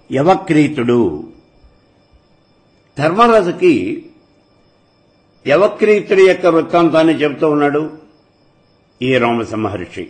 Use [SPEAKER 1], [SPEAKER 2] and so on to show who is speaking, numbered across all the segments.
[SPEAKER 1] యవక్రీతుడు ధర్మరాజుకి యవక్రీతుడి యొక్క వృత్తాంతాన్ని చెబుతూ ఉన్నాడు ఈ రామస మహర్షి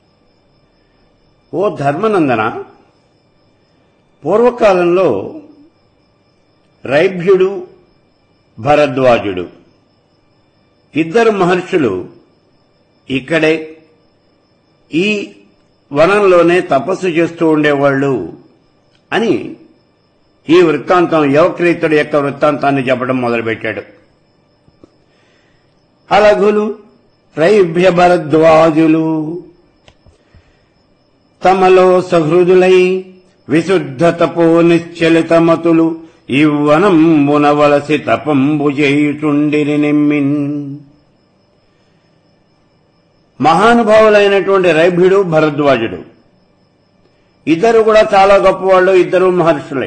[SPEAKER 1] ఓ ధర్మనందన పూర్వకాలంలో రైభ్యుడు భరద్వాజుడు ఇద్దరు మహర్షులు ఇక్కడే ఈ వనంలోనే తపస్సు చేస్తూ ఉండేవాళ్ళు అని ఈ వృత్తాంతం యవక్రీతుడి యొక్క వృత్తాంతాన్ని చెప్పడం మొదలుపెట్టాడు అలఘులు రైభ్య భరద్వాజులు తమలో సహృదులై విశుద్ధ తపో నిశ్చలితమతులు ఇవ్వనంబునవలసి తపంబు చేయుచుండిని నిమ్మిన్ మహానుభావులైనటువంటి రైభ్యుడు భరద్వాజుడు ఇద్దరు కూడా చాలా గొప్పవాళ్ళు ఇద్దరు మహర్షులే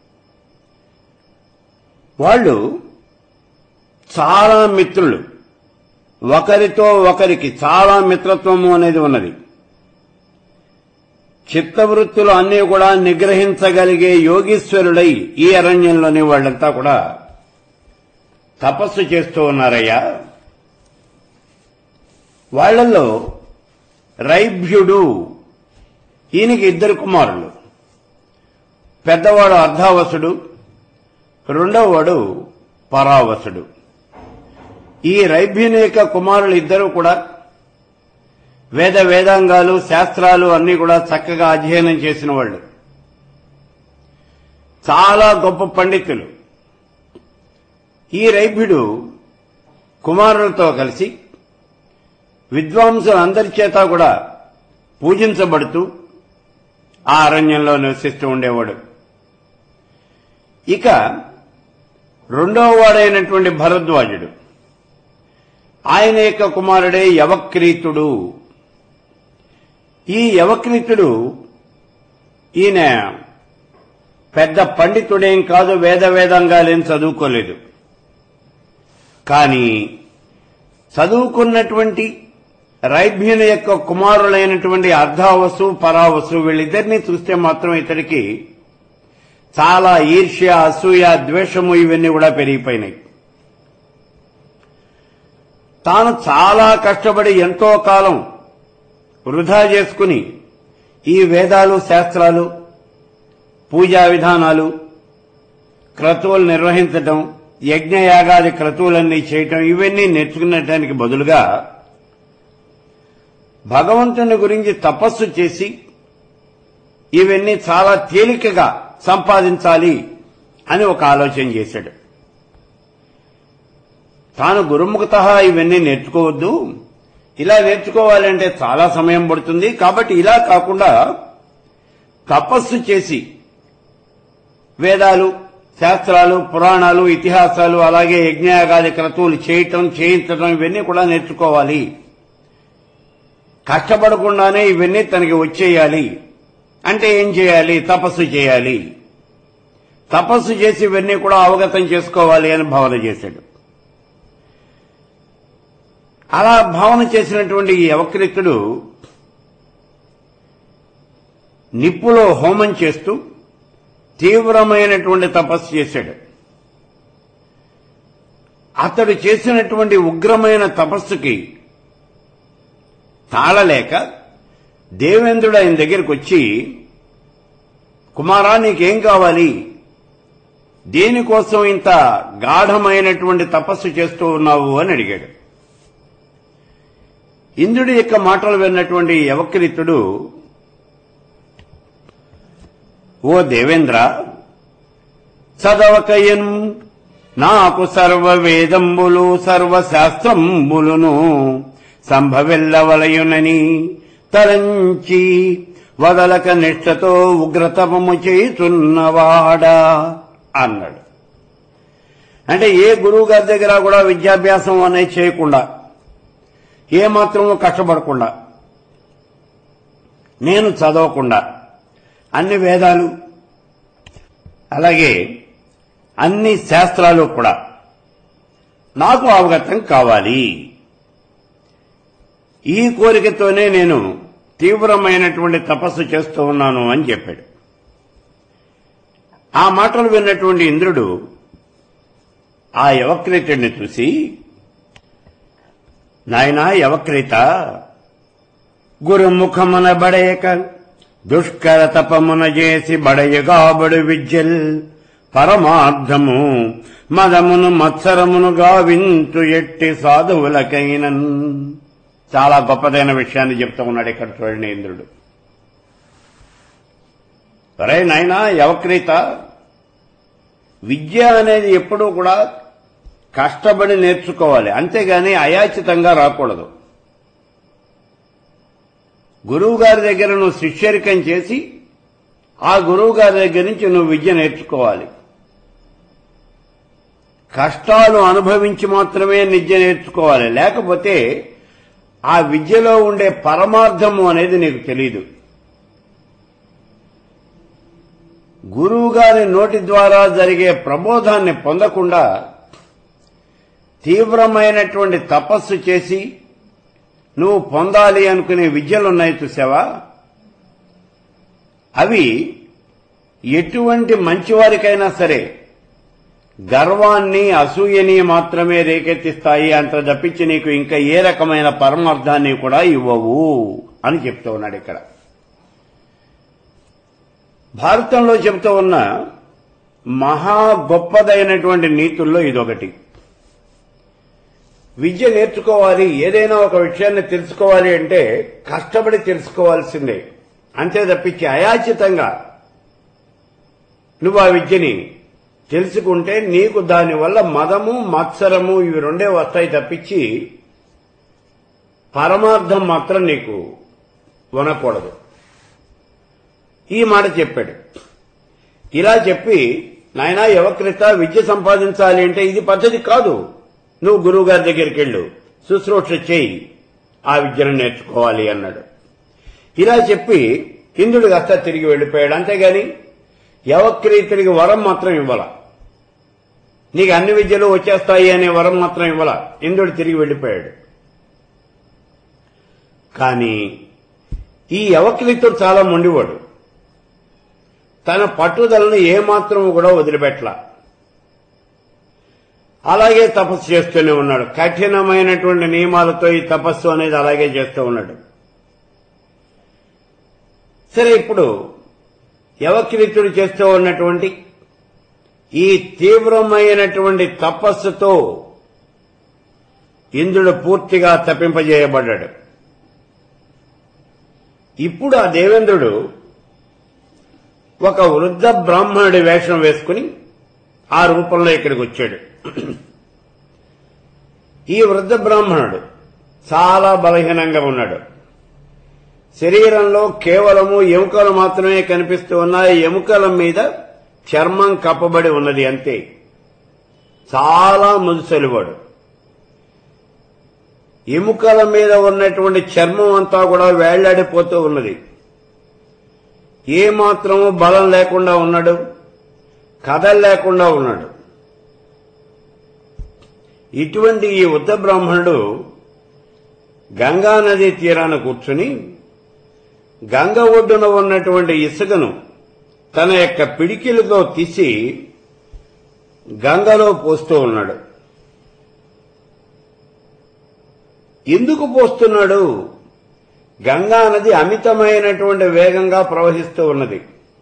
[SPEAKER 1] వాళ్ళు చాలా మిత్రులు ఒకరితో ఒకరికి చాలా మిత్రత్వము అనేది ఉన్నది చిత్తవృత్తులు అన్నీ కూడా నిగ్రహించగలిగే యోగీశ్వరుడై ఈ అరణ్యంలోని వాళ్ళంతా కూడా తపస్సు చేస్తూ ఉన్నారయ్యా వాళ్లలో రైభ్యుడు ఈయనకి ఇద్దరు కుమారులు పెద్దవాడు అర్ధావసుడు రెండవవాడు పరావసుడు ఈ రైభ్యుని యొక్క కుమారులు ఇద్దరు కూడా వేద వేదాంగాలు శాస్త్రాలు అన్ని కూడా చక్కగా అధ్యయనం చేసిన వాళ్ళు చాలా గొప్ప పండితులు ఈ రైభ్యుడు కుమారులతో కలిసి విద్వాంసులందరి చేత కూడా పూజించబడుతూ ఆ అరణ్యంలో నివసిస్తూ ఉండేవాడు ఇక రెండవ వాడైనటువంటి భరద్వాజుడు ఆయన యొక్క కుమారుడే యవక్రీతుడు ఈ యవక్రీతుడు ఈయన పెద్ద పండితుడేం కాదు వేద వేదంగాలేం చదువుకోలేదు కానీ చదువుకున్నటువంటి రైభ్యుని యొక్క కుమారులైనటువంటి అర్ధావసు పరావసు వీళ్ళిద్దరినీ చూస్తే మాత్రం ఇతడికి చాలా ఈర్ష్య అసూయ ద్వేషము ఇవన్నీ కూడా పెరిగిపోయినాయి తాను చాలా కష్టపడి ఎంతో కాలం వృధా చేసుకుని ఈ వేదాలు శాస్త్రాలు పూజా విధానాలు క్రతువులు నిర్వహించటం యజ్ఞయాగాది క్రతువులన్నీ చేయటం ఇవన్నీ నేర్చుకునేటానికి బదులుగా భగవంతుని గురించి తపస్సు చేసి ఇవన్నీ చాలా తేలికగా సంపాదించాలి అని ఒక ఆలోచన చేశాడు తాను గురుముఖత ఇవన్నీ నేర్చుకోవద్దు ఇలా నేర్చుకోవాలంటే చాలా సమయం పడుతుంది కాబట్టి ఇలా కాకుండా తపస్సు చేసి వేదాలు శాస్త్రాలు పురాణాలు ఇతిహాసాలు అలాగే యజ్ఞయాగాది క్రతువులు చేయటం చేయించడం ఇవన్నీ కూడా నేర్చుకోవాలి కష్టపడకుండానే ఇవన్నీ తనకి వచ్చేయాలి అంటే ఏం చేయాలి తపస్సు చేయాలి తపస్సు చేసి ఇవన్నీ కూడా అవగతం చేసుకోవాలి అని భావన చేశాడు అలా భావన చేసినటువంటి ఈ అవకృతుడు నిప్పులో హోమం చేస్తూ తీవ్రమైనటువంటి తపస్సు చేశాడు అతడు చేసినటువంటి ఉగ్రమైన తపస్సుకి తాళలేక దేవేంద్రుడు ఆయన దగ్గరికి వచ్చి కుమారా నీకేం కావాలి దేనికోసం ఇంత గాఢమైనటువంటి తపస్సు చేస్తూ ఉన్నావు అని అడిగాడు ఇంద్రుడి యొక్క మాటలు విన్నటువంటి యవక్రితుడు ఓ దేవేంద్ర చదవకయను నాకు సర్వ వేదంబులు సర్వశాస్త్రంబులును సంభవెల్లవలయునని తలంచి వదలక నిష్ఠతో ఉగ్రతపము చేయుచున్నవాడా అన్నాడు అంటే ఏ గురువు గారి దగ్గర కూడా విద్యాభ్యాసం అనేది చేయకుండా ఏ మాత్రము కష్టపడకుండా నేను చదవకుండా అన్ని వేదాలు అలాగే అన్ని శాస్త్రాలు కూడా నాకు అవగతం కావాలి ఈ కోరికతోనే నేను తీవ్రమైనటువంటి తపస్సు చేస్తూ ఉన్నాను అని చెప్పాడు ఆ మాటలు విన్నటువంటి ఇంద్రుడు ఆ యవక్రీతుడిని చూసి నాయనా యవక్రీత గురుముఖమున బడయక దుష్కర తపమున చేసి బడయగాబడు విద్యల్ పరమార్థము మదమును మత్సరమును గావించు ఎట్టి సాధువులకైనన్ చాలా గొప్పదైన విషయాన్ని చెప్తూ ఉన్నాడు ఇక్కడ చూడండి ఇంద్రుడు సరే నాయనా యవక్రీత విద్య అనేది ఎప్పుడూ కూడా కష్టపడి నేర్చుకోవాలి అంతేగాని అయాచితంగా రాకూడదు గురువు గారి దగ్గర నువ్వు శిష్యరికం చేసి ఆ గురువు గారి దగ్గర నుంచి నువ్వు విద్య నేర్చుకోవాలి కష్టాలు అనుభవించి మాత్రమే విద్య నేర్చుకోవాలి లేకపోతే ఆ విద్యలో ఉండే పరమార్థము అనేది నీకు తెలియదు గురువు గారి నోటి ద్వారా జరిగే ప్రబోధాన్ని పొందకుండా తీవ్రమైనటువంటి తపస్సు చేసి నువ్వు పొందాలి అనుకునే విద్యలున్నాయి చూసావా అవి ఎటువంటి మంచివారికైనా సరే గర్వాన్ని అసూయని మాత్రమే రేకెత్తిస్తాయి అంత తప్పించి నీకు ఇంకా ఏ రకమైన పరమార్థాన్ని కూడా ఇవ్వవు అని చెప్తూ ఉన్నాడు ఇక్కడ భారతంలో చెబుతూ ఉన్న మహా గొప్పదైనటువంటి నీతుల్లో ఇదొకటి విద్య నేర్చుకోవాలి ఏదైనా ఒక విషయాన్ని తెలుసుకోవాలి అంటే కష్టపడి తెలుసుకోవాల్సిందే అంతే తప్పించి అయాచితంగా నువ్వు ఆ విద్యని తెలుసుకుంటే నీకు దానివల్ల మదము మత్సరము ఇవి రెండే వస్తాయి తప్పించి పరమార్థం మాత్రం నీకు వనకూడదు ఈ మాట చెప్పాడు ఇలా చెప్పి నాయనా యువకృత విద్య సంపాదించాలి అంటే ఇది పద్ధతి కాదు నువ్వు గురువు గారి దగ్గరికి వెళ్ళు శుశ్రూష చేయి ఆ విద్యను నేర్చుకోవాలి అన్నాడు ఇలా చెప్పి ఇంద్రుడు కాస్త తిరిగి వెళ్ళిపోయాడు అంతేగాని యవక్రీతుడికి వరం మాత్రం ఇవ్వాల నీకు అన్ని విద్యలు వచ్చేస్తాయి అనే వరం మాత్రం ఇవ్వాల ఇంద్రుడు తిరిగి వెళ్ళిపోయాడు కానీ ఈ యవక్రీతుడు చాలా మొండివాడు తన పట్టుదలను ఏమాత్రం కూడా వదిలిపెట్టలా అలాగే తపస్సు చేస్తూనే ఉన్నాడు కఠినమైనటువంటి నియమాలతో ఈ తపస్సు అనేది అలాగే చేస్తూ ఉన్నాడు సరే ఇప్పుడు యవక్రీతుడు చేస్తూ ఉన్నటువంటి ఈ తీవ్రమైనటువంటి తపస్సుతో ఇంద్రుడు పూర్తిగా తప్పింపజేయబడ్డాడు ఇప్పుడు ఆ దేవేంద్రుడు ఒక వృద్ధ బ్రాహ్మణుడి వేషం వేసుకుని ఆ రూపంలో ఇక్కడికి వచ్చాడు ఈ వృద్ధ బ్రాహ్మణుడు చాలా బలహీనంగా ఉన్నాడు శరీరంలో కేవలము ఎముకలు మాత్రమే కనిపిస్తూ ఉన్నాయి ఎముకల మీద చర్మం కప్పబడి ఉన్నది అంతే చాలా ముదుసలివాడు ఎముకల మీద ఉన్నటువంటి చర్మం అంతా కూడా వేళ్లాడిపోతూ ఉన్నది ఏ మాత్రము బలం లేకుండా ఉన్నాడు కథలు లేకుండా ఉన్నాడు ఇటువంటి ఈ ఉద్ద బ్రాహ్మణుడు గంగా నది తీరాన కూర్చుని గంగ ఒడ్డున ఉన్నటువంటి ఇసుకను తన యొక్క పిడికిలతో తీసి గంగలో పోస్తూ ఉన్నాడు ఎందుకు పోస్తున్నాడు గంగా నది అమితమైనటువంటి వేగంగా ప్రవహిస్తూ ఉన్నది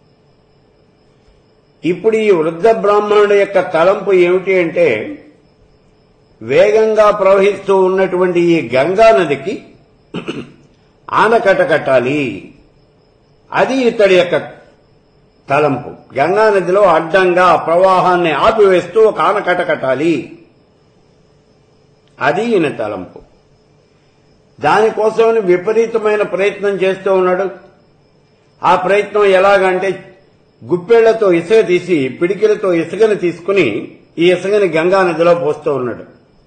[SPEAKER 1] ఇప్పుడు ఈ వృద్ధ బ్రాహ్మణుడి యొక్క తలంపు ఏమిటి అంటే వేగంగా ప్రవహిస్తూ ఉన్నటువంటి ఈ గంగా నదికి ఆనకట్ట కట్టాలి అది ఇతడి యొక్క తలంపు గంగా నదిలో అడ్డంగా ప్రవాహాన్ని ఆపివేస్తూ ఒక ఆనకట్ట కట్టాలి అది ఈయన తలంపు దానికోసమని విపరీతమైన ప్రయత్నం చేస్తూ ఉన్నాడు ఆ ప్రయత్నం ఎలాగంటే గుప్పెళ్లతో ఇసుక తీసి పిడికిలతో ఇసుకని తీసుకుని ఈ ఇసుకని గంగా నదిలో పోస్తూ ఉన్నాడు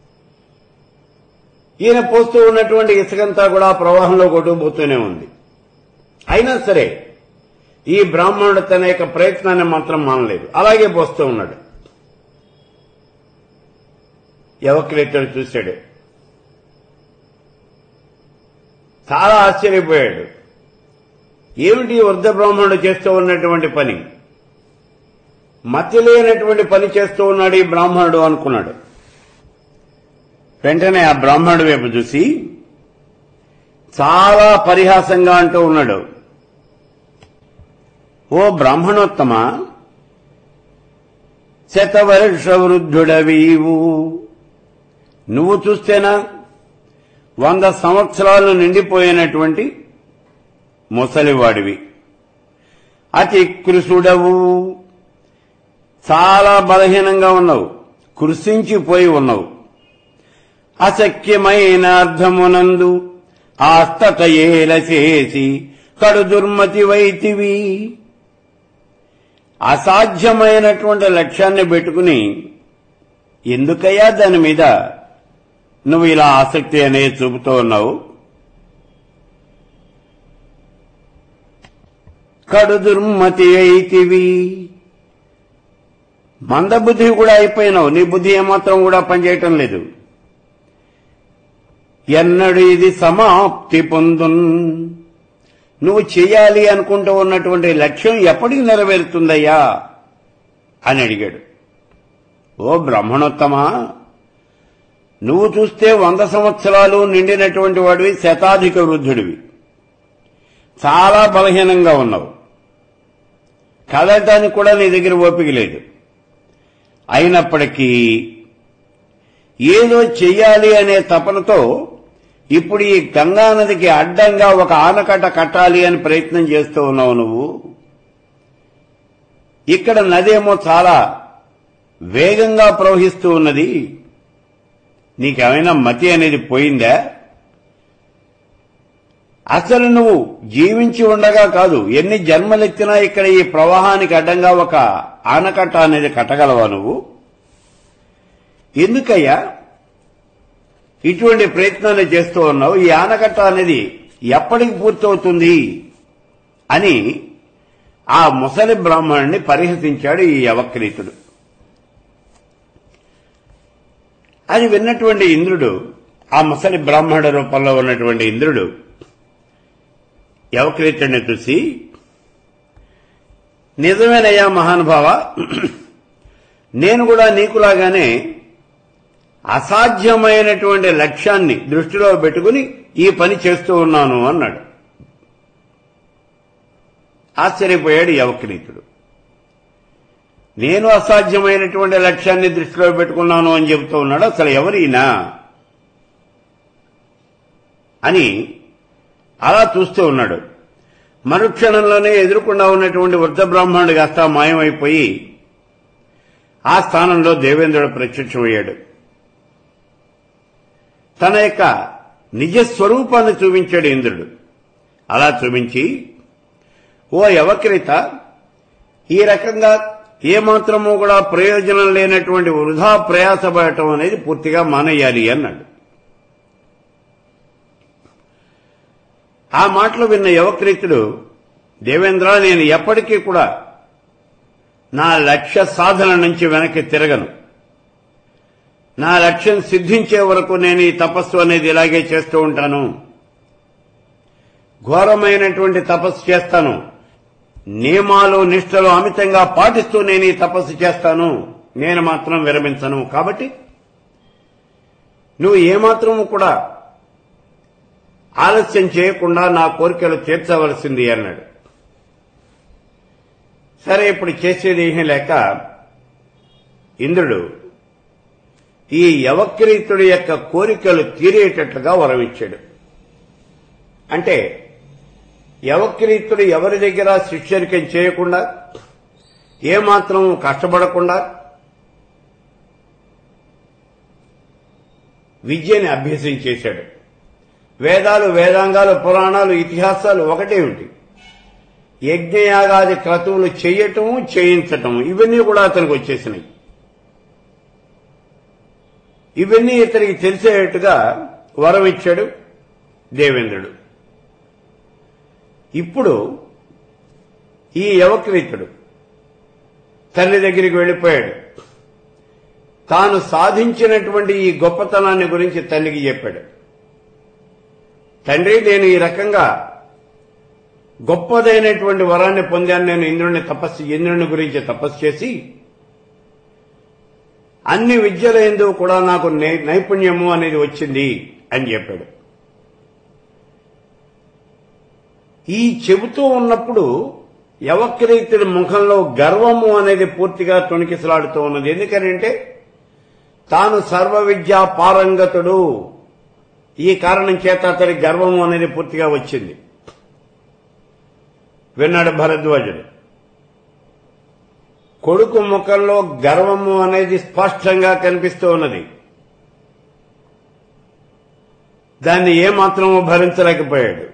[SPEAKER 1] ఈయన పోస్తూ ఉన్నటువంటి ఇసుకంతా కూడా ప్రవాహంలో కొట్టుకుపోతూనే ఉంది అయినా సరే ఈ బ్రాహ్మణుడు తన యొక్క ప్రయత్నాన్ని మాత్రం మానలేదు అలాగే పోస్తూ ఉన్నాడు యవక్రీతుడు చూశాడు చాలా ఆశ్చర్యపోయాడు ఏమిటి ఈ వృద్ధ బ్రాహ్మణుడు చేస్తూ ఉన్నటువంటి పని మతి లేనటువంటి పని చేస్తూ ఉన్నాడు ఈ బ్రాహ్మణుడు అనుకున్నాడు వెంటనే ఆ బ్రాహ్మణుడు వైపు చూసి చాలా పరిహాసంగా అంటూ ఉన్నాడు ఓ బ్రాహ్మణోత్తమ శతవర్ష వృద్ధుడవీవు నువ్వు చూస్తేనా వంద సంవత్సరాలు నిండిపోయినటువంటి ముసలివాడివి అతి కృషుడవు చాలా బలహీనంగా ఉన్నావు కృషించిపోయి ఉన్నావు అశక్యమైన అర్థమునందు ఆస్తత ఏల చేసి కడు దుర్మతి వైతివి అసాధ్యమైనటువంటి లక్ష్యాన్ని పెట్టుకుని ఎందుకయ్యా దాని మీద నువ్వు ఇలా ఆసక్తి అనేది చూపుతూ ఉన్నావు కడు దుర్మతి అయితివి మందబుద్ధి కూడా అయిపోయినావు నీ బుద్ధి ఏమాత్రం కూడా పనిచేయటం లేదు ఎన్నడు ఇది సమాప్తి పొందున్ నువ్వు చేయాలి అనుకుంటూ ఉన్నటువంటి లక్ష్యం ఎప్పటికి నెరవేరుతుందయ్యా అని అడిగాడు ఓ బ్రాహ్మణోత్తమా నువ్వు చూస్తే వంద సంవత్సరాలు నిండినటువంటి వాడివి శతాధిక వృద్ధుడివి చాలా బలహీనంగా ఉన్నావు కదలటానికి కూడా నీ దగ్గర ఓపిక లేదు అయినప్పటికీ ఏదో చెయ్యాలి అనే తపనతో ఇప్పుడు ఈ గంగా నదికి అడ్డంగా ఒక ఆనకట్ట కట్టాలి అని ప్రయత్నం చేస్తూ ఉన్నావు నువ్వు ఇక్కడ నదేమో చాలా వేగంగా ప్రవహిస్తూ ఉన్నది నీకేమైనా మతి అనేది పోయిందా అసలు నువ్వు జీవించి ఉండగా కాదు ఎన్ని జన్మలెత్తినా ఇక్కడ ఈ ప్రవాహానికి అడ్డంగా ఒక ఆనకట్ట అనేది కట్టగలవా నువ్వు ఎందుకయ్యా ఇటువంటి ప్రయత్నాలు చేస్తూ ఉన్నావు ఈ ఆనకట్ట అనేది ఎప్పటికి పూర్తవుతుంది అని ఆ ముసలి బ్రాహ్మణుని పరిహసించాడు ఈ అవక్రీతుడు అది విన్నటువంటి ఇంద్రుడు ఆ ముసలి బ్రాహ్మణుడు రూపంలో ఉన్నటువంటి ఇంద్రుడు యవక్రీతుడిని చూసి నిజమేనయ్యా మహానుభావ నేను కూడా నీకులాగానే అసాధ్యమైనటువంటి లక్ష్యాన్ని దృష్టిలో పెట్టుకుని ఈ పని చేస్తూ ఉన్నాను అన్నాడు ఆశ్చర్యపోయాడు యవక్రీతుడు నేను అసాధ్యమైనటువంటి లక్ష్యాన్ని దృష్టిలో పెట్టుకున్నాను అని చెబుతూ ఉన్నాడు అసలు ఎవరైనా అని అలా చూస్తూ ఉన్నాడు మరుక్షణంలోనే ఎదురుకుండా ఉన్నటువంటి వృద్ధ బ్రాహ్మణుడు కాస్త మాయమైపోయి ఆ స్థానంలో దేవేంద్రుడు ప్రత్యక్షమయ్యాడు తన యొక్క నిజ స్వరూపాన్ని చూపించాడు ఇంద్రుడు అలా చూపించి ఓ యవక్రిత ఈ రకంగా ఏమాత్రము కూడా ప్రయోజనం లేనటువంటి వృధా ప్రయాసపడటం అనేది పూర్తిగా మానేయాలి అన్నాడు ఆ మాటలు విన్న యువక్రీతుడు దేవేంద్ర నేను ఎప్పటికీ కూడా నా లక్ష్య సాధన నుంచి వెనక్కి తిరగను నా లక్ష్యం సిద్ధించే వరకు నేను ఈ తపస్సు అనేది ఇలాగే చేస్తూ ఉంటాను ఘోరమైనటువంటి తపస్సు చేస్తాను నియమాలు నిష్ఠలు అమితంగా పాటిస్తూ నేను ఈ తపస్సు చేస్తాను నేను మాత్రం విరమించను కాబట్టి నువ్వు ఏమాత్రము కూడా ఆలస్యం చేయకుండా నా కోరికలు తీర్చవలసింది అన్నాడు సరే ఇప్పుడు చేసేది ఏమీ లేక ఇంద్రుడు ఈ యవక్రీతుడి యొక్క కోరికలు తీరేటట్లుగా వరమిచ్చాడు అంటే యవక్రీతుడు ఎవరి దగ్గర శిష్యరికం చేయకుండా ఏమాత్రం కష్టపడకుండా విద్యని అభ్యసించేశాడు వేదాలు వేదాంగాలు పురాణాలు ఇతిహాసాలు ఒకటే ఉంటాయి యజ్ఞయాగాది క్రతువులు చేయటము చేయించటము ఇవన్నీ కూడా అతనికి వచ్చేసినాయి ఇవన్నీ ఇతనికి తెలిసేట్టుగా వరం ఇచ్చాడు దేవేంద్రుడు ఇప్పుడు ఈ యవక్రీతుడు తల్లి దగ్గరికి వెళ్ళిపోయాడు తాను సాధించినటువంటి ఈ గొప్పతనాన్ని గురించి తల్లికి చెప్పాడు తండ్రి నేను ఈ రకంగా గొప్పదైనటువంటి వరాన్ని పొందాను నేను ఇంద్రుని తపస్సు ఇంద్రుని గురించి తపస్సు చేసి అన్ని విద్యల ఎందు కూడా నాకు నై- నైపుణ్యము అనేది వచ్చింది అని చెప్పాడు ఈ చెబుతూ ఉన్నప్పుడు యవక్రీతుడి ముఖంలో గర్వము అనేది పూర్తిగా తొణికిసలాడుతూ ఉన్నది ఎందుకనంటే తాను సర్వ విద్యా పారంగతుడు ఈ కారణం చేత అతడి గర్వము అనేది పూర్తిగా వచ్చింది విన్నాడు భరద్వాజుడు కొడుకు ముఖంలో గర్వము అనేది స్పష్టంగా కనిపిస్తూ ఉన్నది దాన్ని ఏమాత్రమూ భరించలేకపోయాడు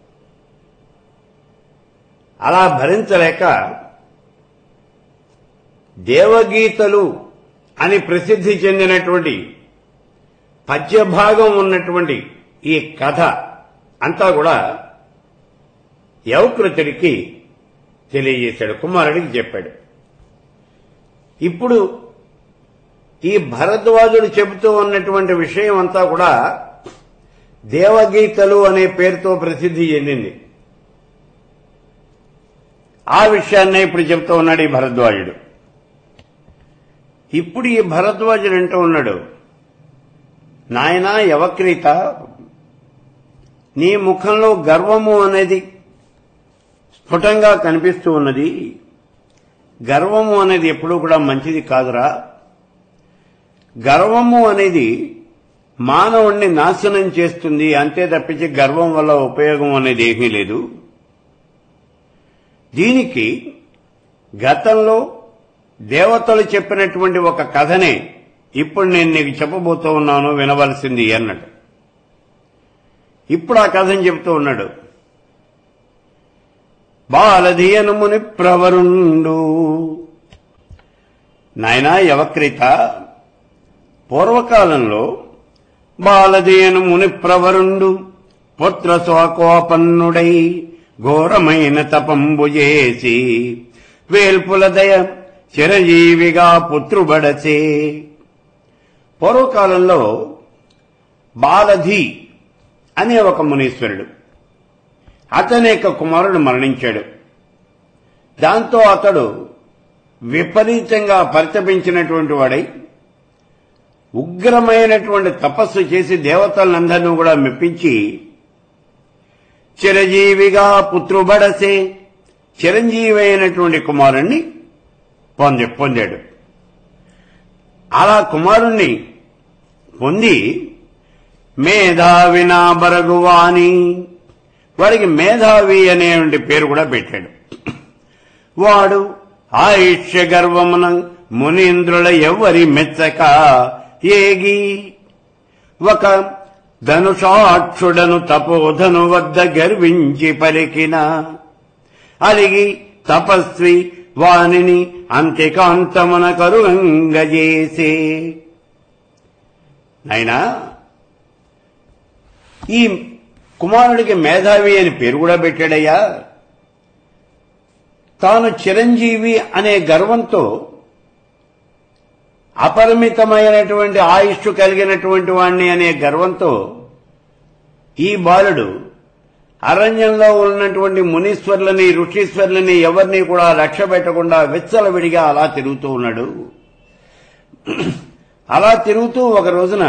[SPEAKER 1] అలా భరించలేక దేవగీతలు అని ప్రసిద్ధి చెందినటువంటి పద్యభాగం ఉన్నటువంటి ఈ కథ అంతా కూడా యవకృతుడికి తెలియజేశాడు కుమారుడికి చెప్పాడు ఇప్పుడు ఈ భరద్వాజుడు చెబుతూ ఉన్నటువంటి విషయం అంతా కూడా దేవగీతలు అనే పేరుతో ప్రసిద్ధి చెందింది ఆ విషయాన్నే ఇప్పుడు చెప్తూ ఉన్నాడు ఈ భరద్వాజుడు ఇప్పుడు ఈ భరద్వాజుడు అంటూ ఉన్నాడు నాయన యవక్రీత నీ ముఖంలో గర్వము అనేది స్ఫుటంగా కనిపిస్తూ ఉన్నది గర్వము అనేది ఎప్పుడూ కూడా మంచిది కాదురా గర్వము అనేది మానవుణ్ణి నాశనం చేస్తుంది అంతే తప్పించి గర్వం వల్ల ఉపయోగం అనేది ఏమీ లేదు దీనికి గతంలో దేవతలు చెప్పినటువంటి ఒక కథనే ఇప్పుడు నేను నీకు చెప్పబోతూ ఉన్నాను వినవలసింది అన్నాడు ఇప్పుడు ఆ కథని చెప్తూ ఉన్నాడు బాలధీయనముని ప్రవరుండు నాయనా యవక్రీత పూర్వకాలంలో బాలధీయను ముని ప్రవరుండు పుత్ర స్వకోపన్నుడై ఘోరమైన తపంబు చేసి వేల్పుల దయ చిరజీవిగా పుత్రుబడచే పూర్వకాలంలో బాలధి అనే ఒక మునీశ్వరుడు అతని యొక్క కుమారుడు మరణించాడు దాంతో అతడు విపరీతంగా పరితపించినటువంటి వాడై ఉగ్రమైనటువంటి తపస్సు చేసి దేవతలందరినీ కూడా మెప్పించి చిరంజీవిగా పుత్రుబడసే చిరంజీవి అయినటువంటి కుమారుణ్ణి పొంది పొందాడు అలా కుమారుణ్ణి పొంది మేధావినా బరగువాని వాడికి మేధావి అనేటువంటి పేరు కూడా పెట్టాడు వాడు ఆయుష్య గర్వమున మునీంద్రుల ఎవ్వరి మెచ్చక ఏగి ఒక ధనుషాక్షుడను తపోధను వద్ద గర్వించి పలికిన అలిగి తపస్వి వానిని అంత్యకాంతమున కరుగంగజేసే నైనా ఈ కుమారుడికి మేధావి అని పేరు కూడా పెట్టాడయ్యా తాను చిరంజీవి అనే గర్వంతో అపరిమితమైనటువంటి ఆయుష్ కలిగినటువంటి వాణ్ణి అనే గర్వంతో ఈ బాలుడు అరణ్యంలో ఉన్నటువంటి మునీశ్వర్లని ఋషీశ్వర్లని ఎవరిని కూడా లక్ష్య పెట్టకుండా విచ్చలవిడిగా అలా తిరుగుతూ ఉన్నాడు అలా తిరుగుతూ ఒక రోజున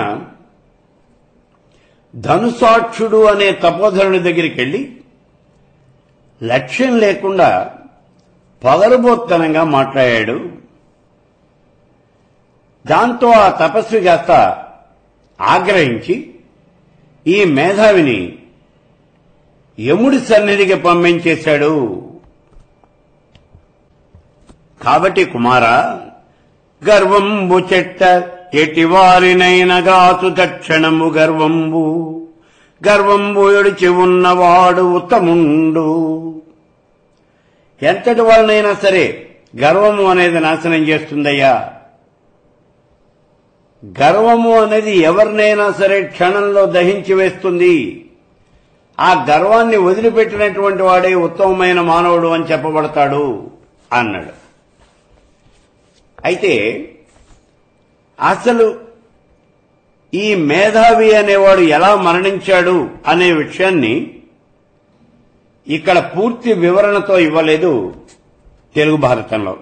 [SPEAKER 1] ధనుసాక్షుడు అనే తపోధరుని దగ్గరికి వెళ్ళి లక్ష్యం లేకుండా పగరబోత్తనంగా మాట్లాడాడు దాంతో ఆ తపస్వి కాస్త ఆగ్రహించి ఈ మేధావిని యముడి సన్నిధికి పంపించేశాడు కాబట్టి కుమారా గర్వంబు చెట్ట ఎటివారినైన గాసు తక్షణము గర్వంబు గర్వంబు ఎడిచి ఉన్నవాడు ఉత్తముండు ఎంతటి వాళ్ళనైనా సరే గర్వము అనేది నాశనం చేస్తుందయ్యా గర్వము అనేది ఎవరినైనా సరే క్షణంలో దహించి వేస్తుంది ఆ గర్వాన్ని వదిలిపెట్టినటువంటి వాడే ఉత్తమమైన మానవుడు అని చెప్పబడతాడు అన్నాడు అయితే అసలు ఈ మేధావి అనేవాడు ఎలా మరణించాడు అనే విషయాన్ని ఇక్కడ పూర్తి వివరణతో ఇవ్వలేదు తెలుగు భారతంలో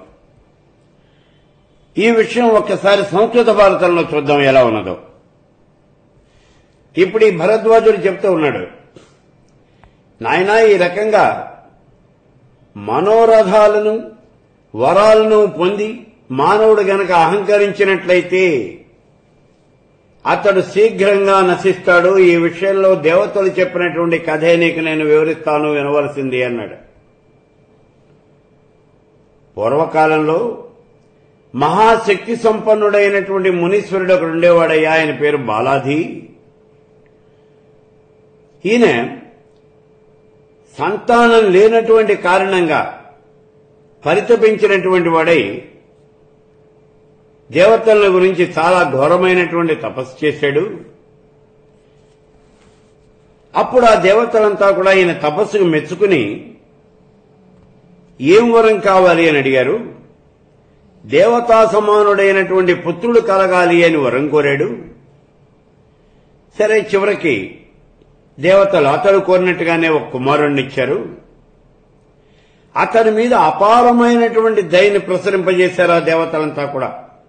[SPEAKER 1] ఈ విషయం ఒక్కసారి సంస్కృత భారతంలో చూద్దాం ఎలా ఉన్నదో ఇప్పుడు ఈ భరద్వాజుడు చెప్తూ ఉన్నాడు నాయనా ఈ రకంగా మనోరథాలను వరాలను పొంది మానవుడు గనక అహంకరించినట్లయితే అతడు శీఘ్రంగా నశిస్తాడు ఈ విషయంలో దేవతలు చెప్పినటువంటి కథే నీకు నేను వివరిస్తాను వినవలసింది అన్నాడు పూర్వకాలంలో మహాశక్తి సంపన్నుడైనటువంటి మునీశ్వరుడు ఒకడు ఉండేవాడయ్యా ఆయన పేరు బాలాజీ ఈయన సంతానం లేనటువంటి కారణంగా పరితపించినటువంటి వాడై దేవతల గురించి చాలా ఘోరమైనటువంటి తపస్సు చేశాడు అప్పుడు ఆ దేవతలంతా కూడా ఈయన తపస్సుకు మెచ్చుకుని ఏం వరం కావాలి అని అడిగారు దేవతా సమానుడైనటువంటి పుత్రుడు కలగాలి అని వరం కోరాడు సరే చివరికి దేవతలు అతడు కోరినట్టుగానే ఒక కుమారుణ్ణి ఇచ్చారు అతని మీద అపారమైనటువంటి దయని ప్రసరింపజేశారు ఆ దేవతలంతా కూడా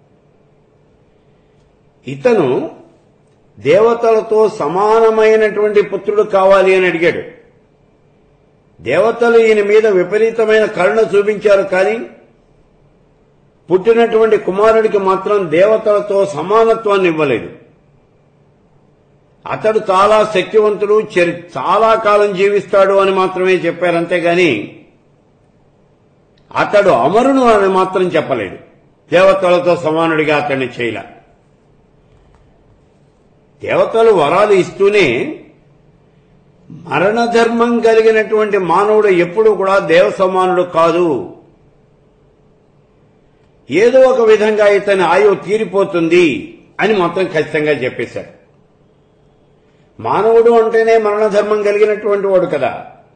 [SPEAKER 1] ఇతను దేవతలతో సమానమైనటువంటి పుత్రుడు కావాలి అని అడిగాడు దేవతలు ఈయన మీద విపరీతమైన కరుణ చూపించారు కానీ పుట్టినటువంటి కుమారుడికి మాత్రం దేవతలతో సమానత్వాన్ని ఇవ్వలేదు అతడు చాలా శక్తివంతుడు చరి- చాలా కాలం జీవిస్తాడు అని మాత్రమే చెప్పారు అంతేగాని అతడు అమరుడు అని మాత్రం చెప్పలేదు దేవతలతో సమానుడిగా అతన్ని చేయలే దేవతలు వరాలు ఇస్తూనే మరణ ధర్మం కలిగినటువంటి మానవుడు ఎప్పుడు కూడా దేవ సమానుడు కాదు ఏదో ఒక విధంగా ఇతని ఆయువు తీరిపోతుంది అని మొత్తం ఖచ్చితంగా చెప్పేశారు మానవుడు అంటేనే మరణ ధర్మం కలిగినటువంటి వాడు కదా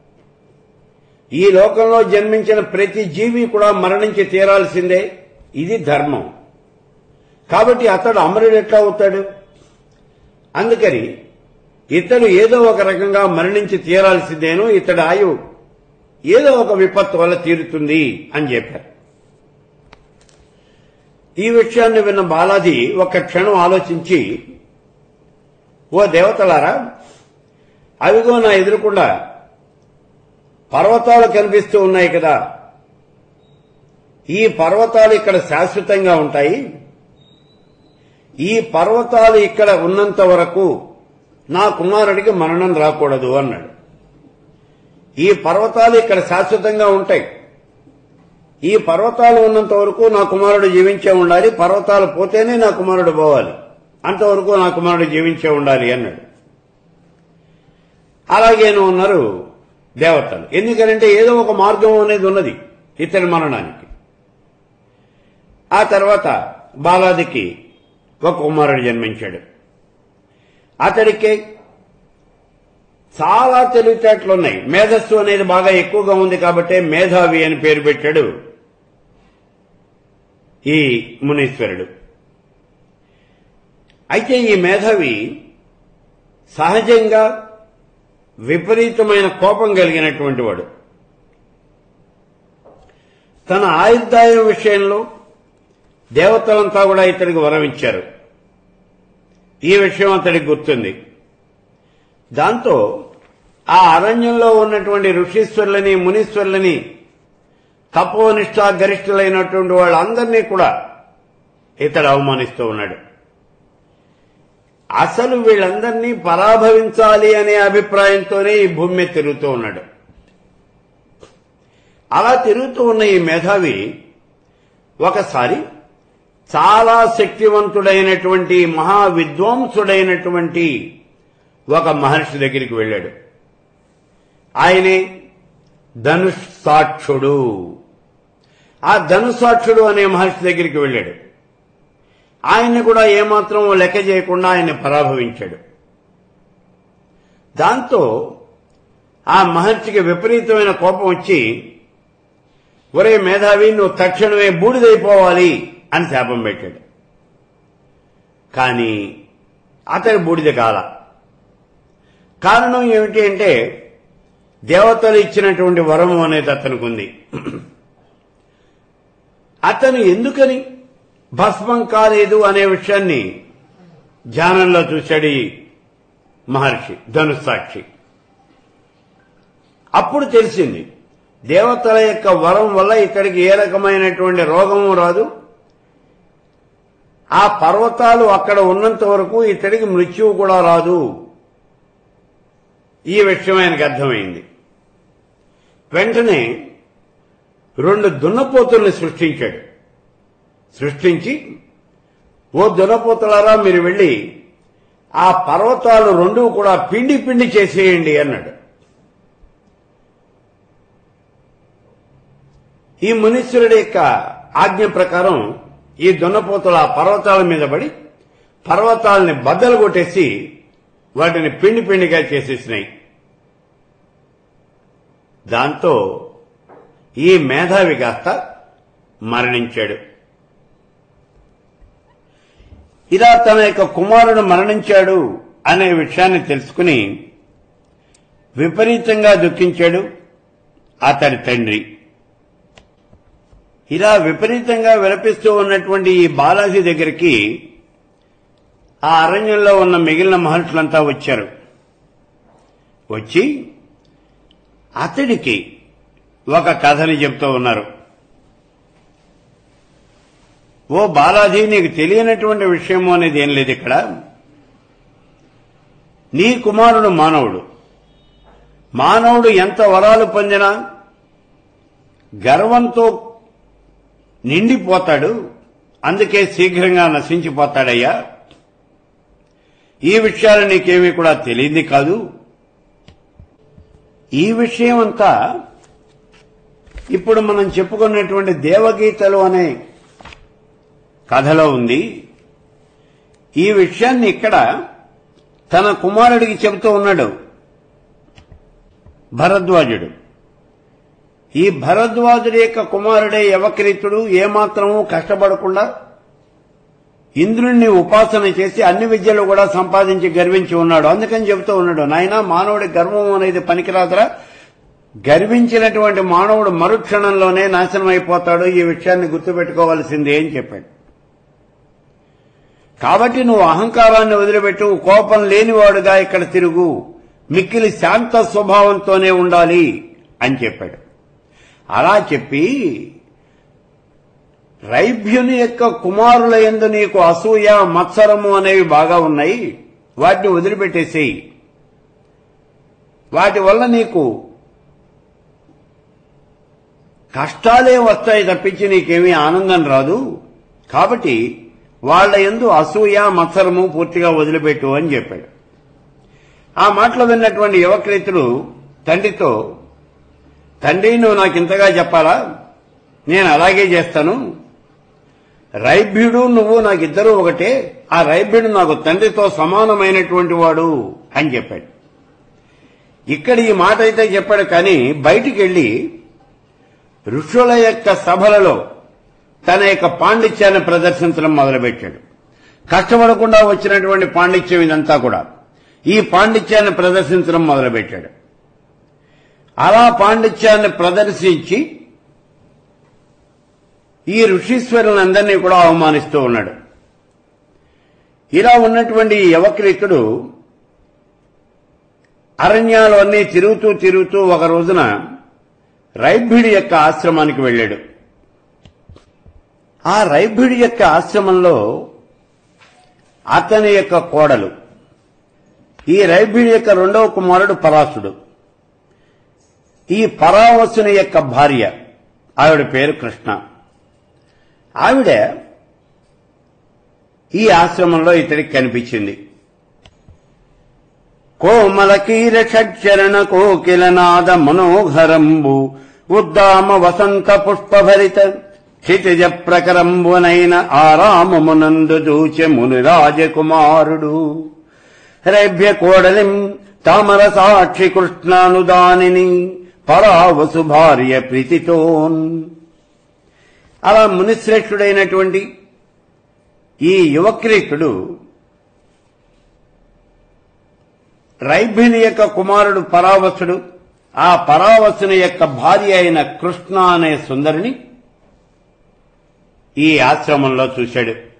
[SPEAKER 1] ఈ లోకంలో జన్మించిన ప్రతి జీవి కూడా మరణించి తీరాల్సిందే ఇది ధర్మం కాబట్టి అతడు అమరుడు ఎట్లా అవుతాడు అందుకని ఇతడు ఏదో ఒక రకంగా మరణించి తీరాల్సిందేను ఇతడి ఆయువు ఏదో ఒక విపత్తు వల్ల తీరుతుంది అని చెప్పారు ఈ విషయాన్ని విన్న బాలాజీ ఒక క్షణం ఆలోచించి ఓ దేవతలారా అవిగో నా ఎదురుకుండా పర్వతాలు కనిపిస్తూ ఉన్నాయి కదా ఈ పర్వతాలు ఇక్కడ శాశ్వతంగా ఉంటాయి ఈ పర్వతాలు ఇక్కడ ఉన్నంత వరకు నా కుమారుడికి మరణం రాకూడదు అన్నాడు ఈ పర్వతాలు ఇక్కడ శాశ్వతంగా ఉంటాయి ఈ పర్వతాలు ఉన్నంత వరకు నా కుమారుడు జీవించే ఉండాలి పర్వతాలు పోతేనే నా కుమారుడు పోవాలి అంతవరకు నా కుమారుడు జీవించే ఉండాలి అన్నాడు అలాగేను ఉన్నారు దేవతలు ఎందుకనంటే ఏదో ఒక మార్గం అనేది ఉన్నది ఇతని మరణానికి ఆ తర్వాత బాలాదికి ఒక కుమారుడు జన్మించాడు అతడికి చాలా తెలివితేటలు ఉన్నాయి మేధస్సు అనేది బాగా ఎక్కువగా ఉంది కాబట్టి మేధావి అని పేరు పెట్టాడు ఈ మునీశ్వరుడు అయితే ఈ మేధావి సహజంగా విపరీతమైన కోపం కలిగినటువంటి వాడు తన ఆయుర్దాయం విషయంలో దేవతలంతా కూడా ఇతడికి వరం ఇచ్చారు ఈ విషయం అతడికి గుర్తుంది దాంతో ఆ అరణ్యంలో ఉన్నటువంటి ఋషీశ్వరులని మునీశ్వరులని తపోనిష్ట గరిష్ఠులైనటువంటి వాళ్ళందరినీ కూడా ఇతడు అవమానిస్తూ ఉన్నాడు అసలు వీళ్ళందరినీ పరాభవించాలి అనే అభిప్రాయంతోనే ఈ భూమి మీద తిరుగుతూ ఉన్నాడు అలా తిరుగుతూ ఉన్న ఈ మేధావి ఒకసారి చాలా శక్తివంతుడైనటువంటి మహా విద్వాంసుడైనటువంటి ఒక మహర్షి దగ్గరికి వెళ్ళాడు ఆయనే ధనుస్సాక్షుడు ఆ ధనుసాక్షుడు అనే మహర్షి దగ్గరికి వెళ్ళాడు ఆయన్ని కూడా ఏమాత్రం లెక్క చేయకుండా ఆయన్ని పరాభవించాడు దాంతో ఆ మహర్షికి విపరీతమైన కోపం వచ్చి ఒరే మేధావి నువ్వు తక్షణమే బూడిదైపోవాలి అని శాపం పెట్టాడు కానీ అతని బూడిద కాల కారణం ఏమిటి అంటే దేవతలు ఇచ్చినటువంటి వరము అనేది అతనికి ఉంది అతను ఎందుకని భస్మం కాలేదు అనే విషయాన్ని ధ్యానంలో చూశాడు ఈ మహర్షి ధనుస్సాక్షి అప్పుడు తెలిసింది దేవతల యొక్క వరం వల్ల ఇక్కడికి ఏ రకమైనటువంటి రోగము రాదు ఆ పర్వతాలు అక్కడ ఉన్నంత వరకు ఇతడికి మృత్యువు కూడా రాదు ఈ విషయం ఆయనకు అర్థమైంది వెంటనే రెండు దున్నపోతుల్ని సృష్టించాడు సృష్టించి ఓ దున్నపోతులారా మీరు వెళ్ళి ఆ పర్వతాలు రెండు కూడా పిండి పిండి చేసేయండి అన్నాడు ఈ మునీశ్వరుడి యొక్క ఆజ్ఞ ప్రకారం ఈ దున్నపోతులు ఆ పర్వతాల మీద పడి పర్వతాలని బద్దలు కొట్టేసి వాటిని పిండి పిండిగా చేసేసినాయి దాంతో ఈ మేధావి కాస్త మరణించాడు ఇలా తన యొక్క కుమారుడు మరణించాడు అనే విషయాన్ని తెలుసుకుని విపరీతంగా దుఃఖించాడు అతడి తండ్రి ఇలా విపరీతంగా విలపిస్తూ ఉన్నటువంటి ఈ బాలాజీ దగ్గరికి ఆ అరణ్యంలో ఉన్న మిగిలిన మహర్షులంతా వచ్చారు వచ్చి అతడికి ఒక కథని చెప్తూ ఉన్నారు ఓ బాలాజీ నీకు తెలియనటువంటి విషయము అనేది ఏం లేదు ఇక్కడ నీ కుమారుడు మానవుడు మానవుడు ఎంత వరాలు పొందినా గర్వంతో నిండిపోతాడు అందుకే శీఘ్రంగా నశించిపోతాడయ్యా ఈ విషయాలు నీకేమీ కూడా తెలియంది కాదు ఈ విషయం అంతా ఇప్పుడు మనం చెప్పుకున్నటువంటి దేవగీతలు అనే కథలో ఉంది ఈ విషయాన్ని ఇక్కడ తన కుమారుడికి చెబుతూ ఉన్నాడు భరద్వాజుడు ఈ భరద్వాజుడి యొక్క కుమారుడే యవక్రీతుడు ఏమాత్రము కష్టపడకుండా ఇంద్రుణ్ణి ఉపాసన చేసి అన్ని విద్యలు కూడా సంపాదించి గర్వించి ఉన్నాడు అందుకని చెబుతూ ఉన్నాడు నాయన మానవుడి గర్వం అనేది పనికిరాదురా గర్వించినటువంటి మానవుడు మరుక్షణంలోనే నాశనం అయిపోతాడు ఈ విషయాన్ని గుర్తుపెట్టుకోవాల్సిందే అని చెప్పాడు కాబట్టి నువ్వు అహంకారాన్ని వదిలిపెట్టు కోపం లేనివాడుగా ఇక్కడ తిరుగు మిక్కిలి శాంత స్వభావంతోనే ఉండాలి అని చెప్పాడు అలా చెప్పి రైభ్యుని యొక్క కుమారుల ఎందు నీకు అసూయ మత్సరము అనేవి బాగా ఉన్నాయి వాటిని వదిలిపెట్టేసేయి వాటి వల్ల నీకు కష్టాలే వస్తాయి తప్పించి నీకేమీ ఆనందం రాదు కాబట్టి వాళ్ల ఎందు అసూయ మత్సరము పూర్తిగా వదిలిపెట్టు అని చెప్పాడు ఆ మాటలు విన్నటువంటి యువక్రీతుడు తండ్రితో తండ్రి నువ్వు నాకు ఇంతగా చెప్పాలా నేను అలాగే చేస్తాను రైభ్యుడు నువ్వు నాకిద్దరూ ఒకటే ఆ రైభ్యుడు నాకు తండ్రితో సమానమైనటువంటి వాడు అని చెప్పాడు ఇక్కడ ఈ మాట అయితే చెప్పాడు కానీ బయటికి వెళ్లి ఋషుల యొక్క సభలలో తన యొక్క పాండిత్యాన్ని ప్రదర్శించడం మొదలుపెట్టాడు కష్టపడకుండా వచ్చినటువంటి పాండిత్యం ఇదంతా కూడా ఈ పాండిత్యాన్ని ప్రదర్శించడం మొదలుపెట్టాడు అలా పాండిత్యాన్ని ప్రదర్శించి ఈ ఋషీశ్వరులందరినీ కూడా అవమానిస్తూ ఉన్నాడు ఇలా ఉన్నటువంటి ఈ యవక్రీతుడు అరణ్యాలు అన్నీ తిరుగుతూ తిరుగుతూ ఒక రోజున రైభ్యుడి యొక్క ఆశ్రమానికి వెళ్ళాడు ఆ రైభ్యుడి యొక్క ఆశ్రమంలో అతని యొక్క కోడలు ఈ రైభ్యుడి యొక్క రెండవ కుమారుడు పరాశుడు ఈ పరావసుని యొక్క భార్య ఆవిడ పేరు కృష్ణ ఆవిడ ఈ ఆశ్రమంలో ఇతడికి కనిపించింది కోమల కీర షడ్చరణ కోకిల నాద మనోహరంబు ఉద్దామ వసంత పుష్పభరిత క్షితిజ ప్రకరంబునైన ఆరామమునందు దూచె ముని రాజకుమారుడు రైభ్య కోడలిం తామర సాక్షి కృష్ణానుదానిని పరావసు భార్య ప్రీతితోన్ అలా మునిశ్రేష్ఠుడైనటువంటి ఈ యువక్రీతుడు రైభ్యుని యొక్క కుమారుడు పరావసుడు ఆ పరావసుని యొక్క భార్య అయిన కృష్ణ అనే సుందరిని ఈ ఆశ్రమంలో చూశాడు